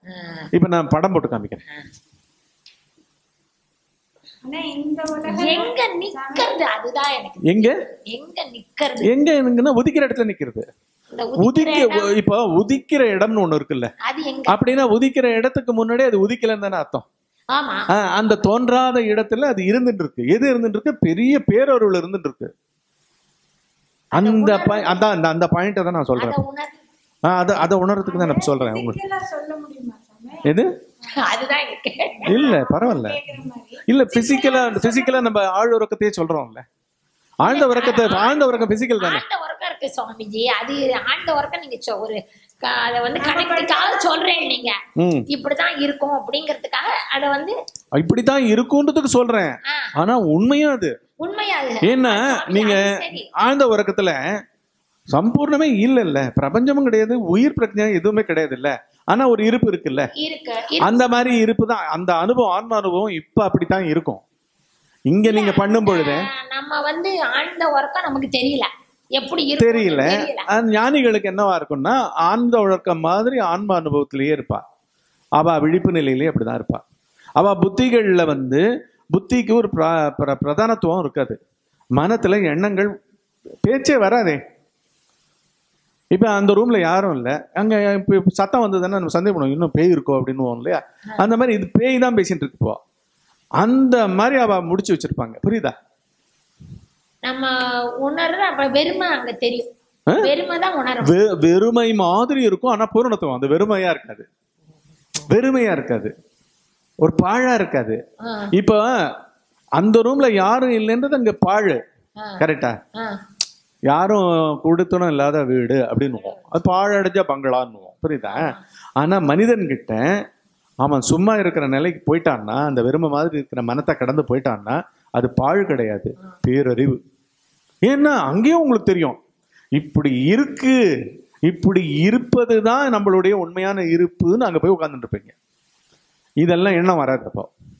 இப்ப நான் படம் போட்டு காமிக்கிறேன் ஆனா இந்த உலகம் எங்க நிக்கிறது அதுதான் எனக்கு எங்க எங்க நிக்கிறது எங்க இருக்குன்னா உதிக்கிற இடத்துல நிக்கிறது இந்த உதிக்கிற உதிக்க இடம், இப்போ உதிக்கிற இடம்னு ஒண்ணு இருக்குல்ல அது எங்க அப்படின்னா உதிக்கிற இடத்துக்கு முன்னாடி அது உதிக்கலன்னு தானே அர்த்தம் ஆமா ஆஹ் அந்த தோன்றாத இடத்துல அது இருந்துட்டு இருக்கு எது இருந்துட்டு இருக்கு பெரிய பேரருள் இருந்துட்டு இருக்கு அந்த ப- அதான் அந்த அந்த பாயிண்ட்டை தான் நான் சொல்றேன் அத உணர் ஆஹ் அதை அதை உணர்றதுக்கு தான் நான் சொல்றேன் உங்களுக்கு இதெல்லாம் சொல்ல முடியுமா சாமி எது அதுதான் இருக்கு இல்ல பரவாயில்ல கேக்குற மாதிரி இல்ல பிசிக்கலா பிசிக்கலா நம்ம ஆழ் உறக்கத்தையே சொல்றோம்ல ஆழ்ந்த உறக்கத்தை ஆழ்ந்த உறக்கம் பிசிக்கல் தானே ஆண்ட ஒர்க்கம் இருக்கு சுவாமிஜி அது ஆண்ட ஒர்க்கம் நீங்க சொ- ஒரு க- அத வந்து கணக்குக்காக சொல்றேன் நீங்க ம் இப்படிதான் இருக்கும் அப்படிங்கறதுக்காக அத வந்து இப்படித்தான் இருக்குன்றதுக்கு சொல்றேன் ஆ, ஆனா உண்மையா அது உண்மையா அது ஏன்னா சுவாமி, நீங்க அது சரி. ஆழ்ந்த உறக்கத்துல சம்பூர்ணமே இல்ல இல்ல பிரபஞ்சமும் கிடையாது உயிர் பிரச்சனை எதுவுமே கிடையாது இல்ல ஆனா ஒரு இருப்பு இருக்குல்ல இருக்கு இருக்கு. அந்த மாதிரி இருப்பு தான் அந்த அனுபவம் ஆன்ம அனுபவம் இப்ப அப்படித்தான் இருக்கும் இங்க நீங்க பண்ணும் பொழுது ஆஹ், நம்ம வந்து ஆழ்ந்த ஒர்க்கம் நமக்கு தெரியல எப்படி இருக்கும் தெரியல தெரியல அந்த ஞானிகளுக்கு என்னவா இருக்கும்னா ஆழ்ந்த உழக்கம் மாதிரி ஆன்ம அனுபவத்திலேயே இருப்பா அவ விழிப்பு நிலையிலேயே அப்படிதான் இருப்பா அவ புத்திகள்ல வந்து புத்திக்கு ஒரு பிர- பிர- பிரதானத்துவம் இருக்காது மனத்துல எண்ணங்கள் பேச்சே வராதே இப்ப அந்த ரூம்ல யாரும் இல்ல அங்க இப்ப சத்தம் வந்ததுன்னா நம்ம சந்தேகம் பண்ணுவோம் இன்னும் பேய் இருக்கோ அப்படின்னு இல்லையா அந்த மாதிரி இது பேய் தான் பேசிட்டு இருக்கு இப்போ அந்த மாதிரி அவ முடிச்சு வச்சிருப்பாங்க புரியுதா நம்ம உணர்ற அப்ப வெறுமை அங்க தெரியும் ஆ? வெறுமை தான் உணரும் வெ- வெறுமை மாதிரி இருக்கும் ஆனா பூரணத்துவம் அந்த வெறுமையா இருக்காது வெறுமையா இருக்காது ஒரு பாழா இருக்காது ஆ, இப்ப அந்த ரூம்ல யாரும் இல்லைன்றது அங்க பாழு ஆ, கரெக்டா ஆ. யாரும் கொடுத்தனும் இல்லாத வீடு அப்படின்னுவோம் அது பாழடைஞ்ச பங்களான்னுவோம் புரியுதா ஆனா மனிதன் கிட்ட அவன் சும்மா இருக்கிற நிலைக்கு போயிட்டான்னா அந்த வெறுமை மாதிரி இருக்கிற மனத்தை கடந்து போயிட்டான்னா அது பாழ் கிடையாது பேரறிவு ஏன்னா அங்கேயும் உங்களுக்கு தெரியும் இப்படி இருக்கு இப்படி இருப்பது தான் நம்மளுடைய உண்மையான இருப்புன்னு அங்க போய் உட்கார்ந்துட்டு இருப்பீங்க இதெல்லாம் எண்ணம் வராது அப்போ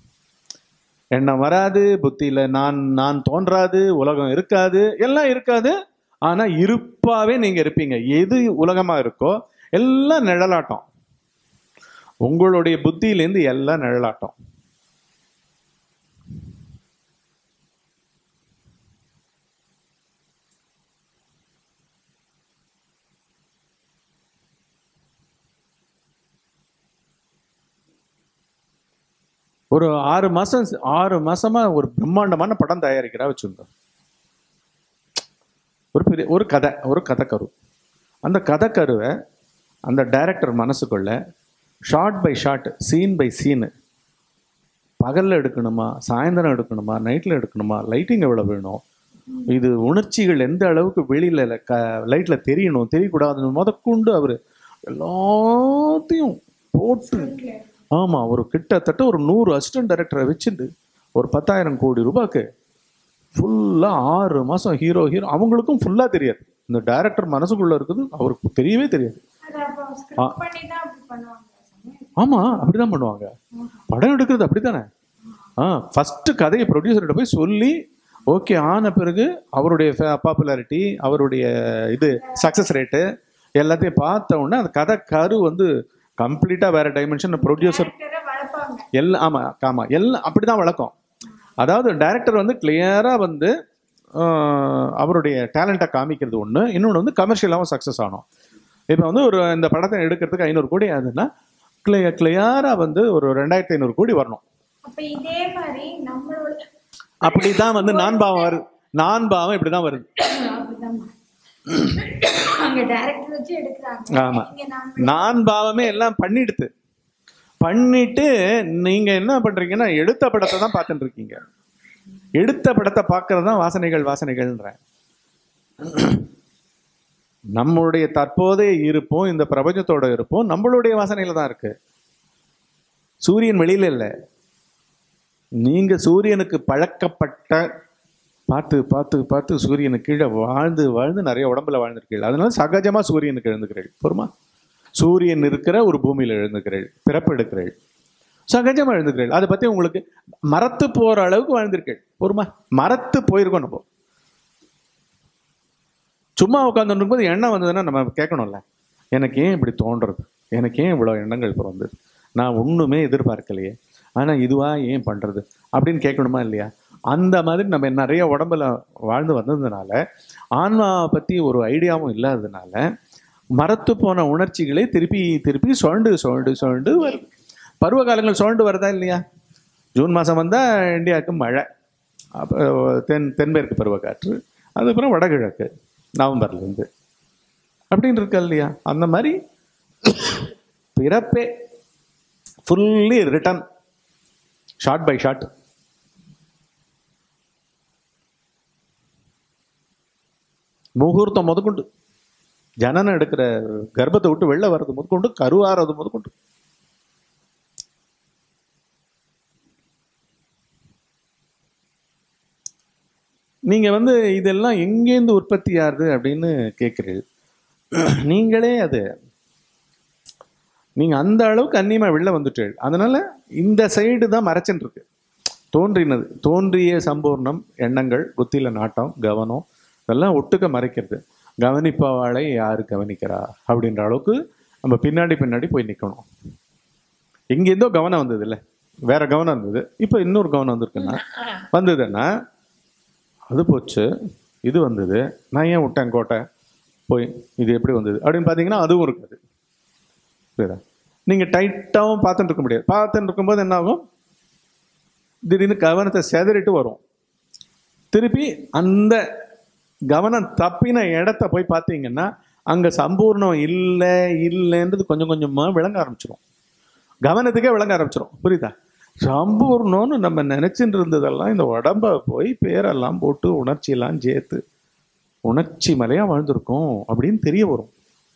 எண்ணம் வராது புத்தியில நான் நான் தோன்றாது உலகம் இருக்காது எல்லாம் இருக்காது ஆனா இருப்பாவே நீங்க இருப்பீங்க எது உலகமா இருக்கோ எல்லாம் நிழலாட்டம் உங்களுடைய புத்தியிலேருந்து எல்லாம் நிழலாட்டம் ஒரு ஆறு மாசம் ஆறு மாசமா ஒரு பிரம்மாண்டமான படம் தயாரிக்கிறா வச்சுருங்க ஒரு பெரிய ஒரு கதை ஒரு கதைக்கரு அந்த கதைக்கருவை அந்த டைரக்டர் மனசுக்குள்ள shot by shot scene by scene பகல்ல எடுக்கணுமா சாயந்தரம் எடுக்கணுமா நைட்ல எடுக்கணுமா லைட்டிங் எவ்வளவு வேணும் இது உணர்ச்சிகள் எந்த அளவுக்கு வெளியில ல- க லைட்ல தெரியணும் தெரியக்கூடாதுன்னு முதற்கொண்டு அவர் எல்லாத்தையும் போட்டு ஆமா ஒரு கிட்டத்தட்ட ஒரு நூறு அசிஸ்டன்ட் டைரக்டரை வச்சுட்டு ஒரு பத்தாயிரம் கோடி ரூபாய்க்கு ஃபுல்லா ஆறு மாசம் ஹீரோ ஹீரோ அவங்களுக்கும் ஃபுல்லா தெரியாது இந்த டைரக்டர் மனசுக்குள்ள இருக்குது அவருக்கு தெரியவே தெரியாது அது அப்போ ஸ்கிரிப்ட் பண்ணி தான் அப்படி பண்ணுவாங்க சாமி ஆமா அப்படிதான் பண்ணுவாங்க படம் எடுக்கிறது அப்படித்தானே ஆ ஃபர்ஸ்ட் கதையை ப்ரொடியூசர்கிட்ட போய் சொல்லி ஓகே ஆன பிறகு அவருடைய பாப்புலாரிட்டி அவருடைய இது சக்சஸ் ரேட்டு எல்லாத்தையும் பார்த்த உடனே அந்த கதை கரு வந்து கம்ப்ளீட்டா வேற டைமென்ஷன் ப்ரொடியூசர் Character-அ வளர்ப்பாங்க எல்லாம் ஆமா ஆமா எல்லாம் அப்படிதான் வழக்கம் அதாவது டைரக்டர் வந்து கிளியரா வந்து ஆஹ், அவருடைய டேலண்ட்டை காமிக்கிறது ஒண்ணு இன்னொன்று வந்து கமர்ஷியலாகவும் சக்ஸஸ் ஆகணும் இப்போ வந்து ஒரு இந்த படத்தை எடுக்கிறதுக்கு ஐநூறு கோடி ஆகுதுன்னா கிளிய கிளியரா வந்து ஒரு ரெண்டாயிரத்தி ஐநூறு கோடி வரணும் அப்ப இதே மாதிரி நம்மளோட அப்படிதான் வந்து நான் பாவம் வருது நான் பாவம் இப்படிதான் வருது அப்படிதான் அங்க டைரக்டர் வச்சு எடுக்கிறாங்க ஆமா. இங்க நம்ம நான் பாவமே எல்லாம் பண்ணிடுது பண்ணிட்டு நீங்க என்ன பண்றீங்கன்னா எடுத்த படத்தை தான் பார்த்துட்டு இருக்கீங்க எடுத்த படத்தை பார்க்கறது தான் வாசனைகள் வாசனைகள்ன்றேன் நம்மளுடைய தற்போதைய இருப்போம் இந்த பிரபஞ்சத்தோட இருப்போம் நம்மளுடைய வாசனையில தான் இருக்கு சூரியன் வெளியில இல்லை நீங்க சூரியனுக்கு பழக்கப்பட்ட பார்த்து பார்த்து பார்த்து சூரியனுக்கு கீழே வாழ்ந்து வாழ்ந்து நிறைய உடம்புல வாழ்ந்திருக்கீர்கள் அதனால சகஜமா சூரியனுக்கு எழுந்துக்கிறீர்கள் பொறுமா சூரியன் இருக்கிற ஒரு பூமியில எழுந்துக்கிறீர்கள் பிறப்பு எடுக்கிறீர்கள் சகஜமா எழுந்துக்கிறீர்கள் அதை பத்தி உங்களுக்கு மரத்து போற அளவுக்கு வாழ்ந்திருக்கீர்கள் பொறுமா மரத்து போயிருக்கோம் நம்ம சும்மா உட்காந்துட்டு இருக்கும்போது எண்ணம் வந்ததுன்னா நம்ம கேட்கணும்ல எனக்கு ஏன் இப்படி தோன்றது எனக்கு ஏன் இவ்வளோ எண்ணங்கள் இப்போ வந்தது நான் ஒண்ணுமே எதிர்பார்க்கலையே ஆனா இதுவா ஏன் பண்றது அப்படின்னு கேட்கணுமா இல்லையா அந்த மாதிரி நம்ம நிறைய உடம்புல வாழ்ந்து வந்ததுனால ஆன்மாவை பத்தி ஒரு ஐடியாவும் இல்லாததுனால மரத்து போன உணர்ச்சிகளே திருப்பி திருப்பி சுழண்டு சுழண்டு சுழண்டு வருது பருவ காலங்கள் சுழண்டு வருதா இல்லையா ஜூன் மாதம் வந்தால் இந்தியாவுக்கு மழை அப்போ தென் தென்மேற்கு பருவக்காற்று அதுக்கப்புறம் வடகிழக்கு நவம்பர்லேருந்து அப்படின்னு இருக்கா இல்லையா அந்த மாதிரி பிறப்பே fully written shot by shot முகூர்த்தம் முதற்கொண்டு ஜனனம் எடுக்கிற கர்ப்பத்தை விட்டு வெளில வர்றது முதற்கொண்டு கருவாறது முதற்கொண்டு நீங்க வந்து இதெல்லாம் எங்கேருந்து உற்பத்தி ஆகுது அப்படின்னு கேட்குறீர்கள் நீங்களே அது நீங்க அந்த அளவுக்கு அந்நியமா வெளில வந்துட்டு அதனால இந்த சைடு தான் மறைச்சுன்னு இருக்கு தோன்றினது தோன்றிய சம்பூர்ணம் எண்ணங்கள் புத்தியில நாட்டம் கவனம் இதெல்லாம் ஒட்டுக்க மறைக்கிறது கவனிப்பவாளை யாரு கவனிக்கிறா அப்படின்ற அளவுக்கு நம்ம பின்னாடி பின்னாடி போய் நிக்கணும் எங்கேருந்தோ கவனம் வந்தது இல்ல வேற கவனம் இருந்தது இப்போ இன்னொரு கவனம் வந்திருக்குன்னா வந்ததுன்னா அது போச்சு இது வந்தது நான் ஏன் விட்டேன் கோட்டை போய் இது எப்படி வந்தது அப்படின்னு பார்த்தீங்கன்னா அதுவும் இருக்காது புரியுதா நீங்கள் டைட்டாகவும் பார்த்துட்டு இருக்க முடியாது பார்த்துட்டு இருக்கும்போது என்ன ஆகும் திடீர்னு கவனத்தை செதறிட்டு வரும் திருப்பி அந்த கவனம் தப்பின இடத்த போய் பார்த்தீங்கன்னா அங்கே சம்பூர்ணம் இல்லை இல்லைன்றது கொஞ்சம் கொஞ்சமாக விளங்க ஆரம்பிச்சிடும் கவனத்துக்கே விளங்க ஆரம்பிச்சிடும் புரியுதா சம்பூர்ணம்னு நம்ம நினைச்சிட்டு இருந்ததெல்லாம் இந்த உடம்ப போய் பேரெல்லாம் போட்டு உணர்ச்சியெல்லாம் சேர்த்து உணர்ச்சி மலையா வாழ்ந்திருக்கும் அப்படின்னு தெரிய வரும்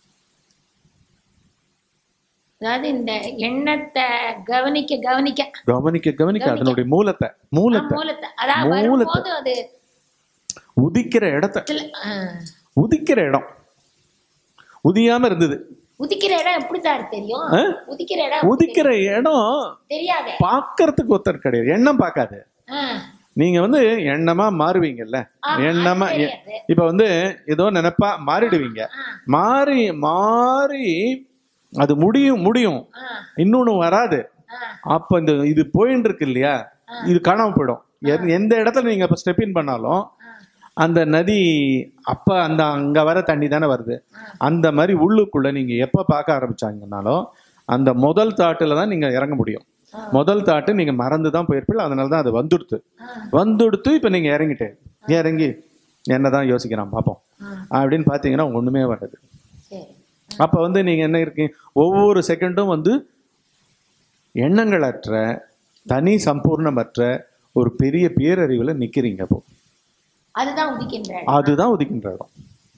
அதாவது இந்த எண்ணத்தை கவனிக்க கவனிக்க கவனிக்க கவனிக்க அதனுடைய மூலத்தை மூலத்தை மூலத்தை அதாவது மூலத்தை. வரும்போது அது உதிக்கிற இடத்த சில- ஆ. உதிக்கிற இடம் உதியாம இருந்தது உதிக்கிற இடம் எப்படிதான் தெரியும் ஆ? உதிக்கிற இடம் உதிக்கிற இடம் தெரியாதே பார்க்கறதுக்கு ஒருத்தர் கிடையாது எண்ணம் பார்க்காது ஆ. நீங்க வந்து எண்ணமா மாறுவீங்கல்ல ஆமா, எண்ணமா அது தெரியாது. இப்ப வந்து ஏதோ நினைப்பா மாறிடுவீங்க ஆ. மாறி மாறி அது முடியும் முடியும் ஆ. இன்னொன்னு வராது ஆ. அப்ப இந்த இது போயின்னு இருக்கு இல்லையா இது காணாம போயிடும் எந்த- எந்த இடத்துல நீங்க இப்ப ஸ்டெப் இன் பண்ணாலும் அந்த நதி அப்ப அந்த அங்க வர தண்ணி தானே வருது அந்த மாதிரி உள்ளுக்குள்ள நீங்க எப்ப பார்க்க ஆரம்பிச்சாங்கன்னாலும் அந்த முதல் தாட்டுல தான் நீங்க இறங்க முடியும் முதல் தாட்டு நீங்க மறந்து தான் போயிருப்பீங்க அதனால தான் அது வந்துடுத்து வந்துடுத்து இப்ப நீங்க இறங்கிட்டே இறங்கி என்னதான் யோசிக்கிறான் பார்ப்போம் அப்படின்னு பார்த்தீங்கன்னா ஒண்ணுமே வராது சரி அப்ப வந்து நீங்க என்ன இருக்கீங்க ஒவ்வொரு செகண்டும் வந்து எண்ணங்களற்ற தனி சம்பூர்ணமற்ற ஒரு பெரிய பேரறிவுல நிக்கிறீங்க அப்போ அதுதான் உதிக்கின்ற இடம். அதுதான் உதிக்கின்ற இடம்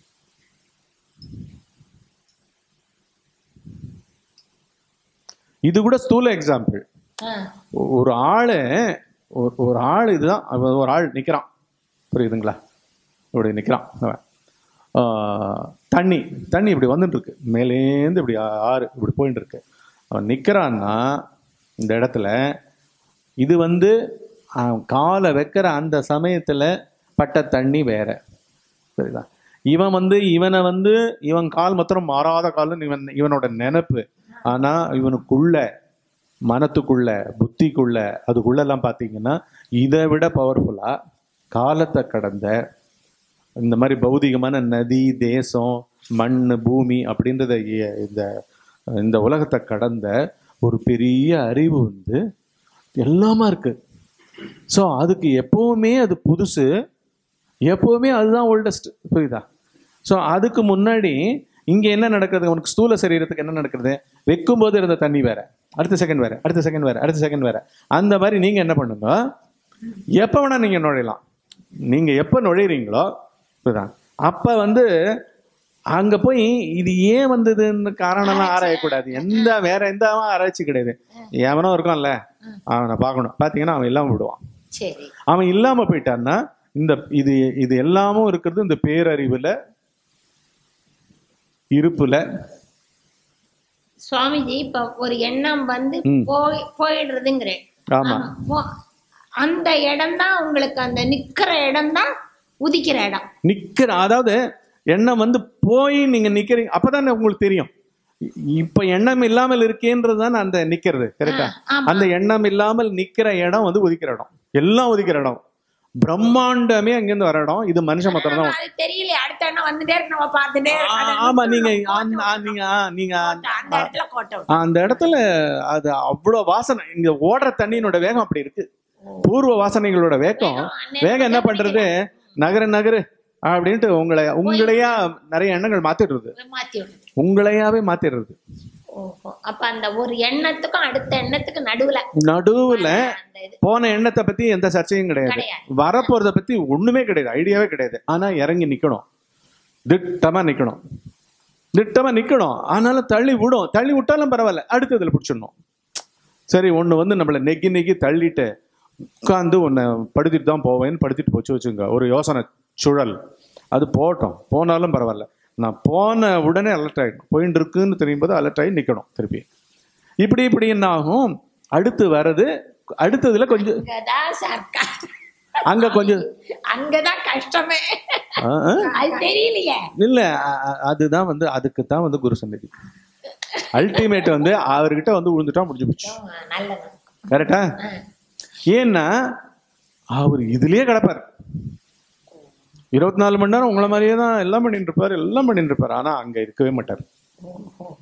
இது கூட ஸ்தூல எக்ஸாம்பிள் ஆ. ஒரு ஆளு ஒரு ஒரு ஆள் இதுதான் அவன் ஒரு ஆள் நிக்கிறான் புரியுதுங்களா இப்படி நிக்கிறான் அவன் ஆஹ், தண்ணி தண்ணி இப்படி வந்துட்டு இருக்கு மேலேந்து இப்படி ஆறு இப்படி போயிட்டு இருக்கு அவன் நிக்கிறான்னா இந்த இடத்துல இது வந்து அவன் காலை வைக்கிற அந்த சமயத்துல பட்ட தண்ணி வேற சரிதா இவன் வந்து இவனை வந்து இவன் கால் மாத்திரம் மாறாத கால்னு இவன் இவனோட நினைப்பு ஆனா இவனுக்குள்ள மனத்துக்குள்ள புத்திக்குள்ள அதுக்குள்ளெல்லாம் பார்த்தீங்கன்னா இதை விட பவர்ஃபுல்லா காலத்தை கடந்த இந்த மாதிரி பௌதிகமான நதி தேசம் மண் பூமி அப்படின்றத இ- இந்த இந்த உலகத்தை கடந்த ஒரு பெரிய அறிவு வந்து எல்லாமா இருக்கு ஸோ அதுக்கு எப்பவுமே அது புதுசு எப்பவுமே அதுதான் ஓல்டஸ்ட் புரியுதா ஸோ அதுக்கு முன்னாடி இங்க என்ன நடக்குது உனக்கு ஸ்தூல சரீரத்துக்கு என்ன நடக்குது வைக்கும் போது இருந்த தண்ணி வேற அடுத்த செகண்ட் வேற அடுத்த செகண்ட் வேற அடுத்த செகண்ட் வேற அந்த மாதிரி நீங்க என்ன பண்ணுங்க எப்ப வேணா நீங்க நுழையலாம் நீங்க எப்ப நுழையிறீங்களோ புரியுதா அப்ப வந்து அங்க போய் இது ஏன் வந்ததுன்னு காரணம்லாம் ஆராயக்கூடாது எந்த வேற எந்த ஆராய்ச்சி கிடையாது எவனோ இருக்கான்ல அவனை பார்க்கணும் பார்த்தீங்கன்னா அவன் இல்லாம விடுவான் சரி அவன் இல்லாம போயிட்டான்னா இந்த இது இது எல்லாமும் இருக்கிறது இந்த பேரறிவுல இருப்புல சுவாமிஜி இப்ப ஒரு எண்ணம் வந்து ம். போய் போயிடுறதுங்கிறேன் ஆமா ஆமா. போ- அந்த இடம் தான் உங்களுக்கு அந்த நிக்கிற இடம் தான் உதிக்கிற இடம் நிக்கிற அதாவது எண்ணம் வந்து போய் நீங்க நிக்கிறீங்க அப்பதானே உங்களுக்கு தெரியும் இப்ப எண்ணம் இல்லாமல் இருக்கேன்றதுதான் அந்த நிக்கிறது கரெக்டா ஆமா. அந்த எண்ணம் இல்லாமல் நிக்கிற இடம் வந்து ஒதுக்கிற இடம் எல்லாம் ஒதுக்கிற இடம் பிரம்மாண்டமே அங்கிருந்து வர இடம் இது மனுஷ மாத்திரம் தான் அது தெரியல அடுத்த எண்ணம் வந்துட்டே இருக்கு நம்ம பார்த்துட்டே ஆ, அதை ஆமா நீங்க கோட்டை ஆ, ஆ, நீங்க ஆ, நீங்க ஆ, விட்டு, அந்த இடத்துல கோட்டை விட்டு. அந்த இடத்துல அது அவ்வளவு வாசனை இங்க ஓடுற தண்ணியினோட வேகம் அப்படி இருக்கு பூர்வ வாசனைகளோட வேகம் வேகம் வேகம் என்ன பண்றது நகரு நகரு அப்படின்ட்டு உங்களை உங்களையா நிறைய எண்ணங்கள் மாத்திடுறது மாத்தி விடுது. உங்களையாவே மாத்திடுறது ஓஹோ அப்ப அந்த ஒரு எண்ணத்துக்கும் அடுத்த எண்ணத்துக்கு நடுவுல நடுவுல அந்த இது போன எண்ணத்தை பத்தி எந்த சர்ச்சையும் கிடையாது கிடையாது. வரப்போறத பத்தி ஒண்ணுமே கிடையாது ஐடியாவே கிடையாது ஆனா இறங்கி நிக்கணும் திட்டமா நிக்கணும் திட்டமா நிக்கணும் ஆனாலும் தள்ளி விடும் தள்ளி விட்டாலும் பரவாயில்ல அடுத்ததுல பிடிச்சிடணும் சரி ஒண்ணு வந்து நம்மள நெக்கி நெக்கி தள்ளிட்டு உட்காந்து உன்னை படுத்திட்டு தான் போவேன்னு படுத்திட்டு போச்சு வச்சுங்க ஒரு யோசனை சுழல் அது போகட்டும் போனாலும் பரவாயில்ல நான் போன உடனே அலர்ட் ஆகிடும் போயின்னு இருக்குன்னு தெரியும் போது அலர்ட் ஆகி நிக்கணும் திருப்பி இப்படி இப்படி என்ன ஆகும் அடுத்து வர்றது அடுத்ததுல கொஞ்சம் அங்கதான் சர்க்கா அங்க கொஞ்சம் அங்கதான் கஷ்டமே ஆ, ஆ. அது தெரியலையே இல்ல அ- அ- அதுதான் வந்து அதுக்கு தான் வந்து குரு சந்நிதி அல்டிமேட் வந்து அவர்கிட்ட வந்து விழுந்துட்டா முடிஞ்சு போச்சு நல்லது கரெக்டா ஏன்னா அவர் இதுலயே கிடப்பார் இருபத்தி நாலு மணி நேரம் உங்களை மாதிரியே தான் எல்லாம் பண்ணிட்டு இருப்பார் எல்லாம் பண்ணிட்டு இருப்பார் ஆனா அங்க இருக்கவே மாட்டார் ஓஹோ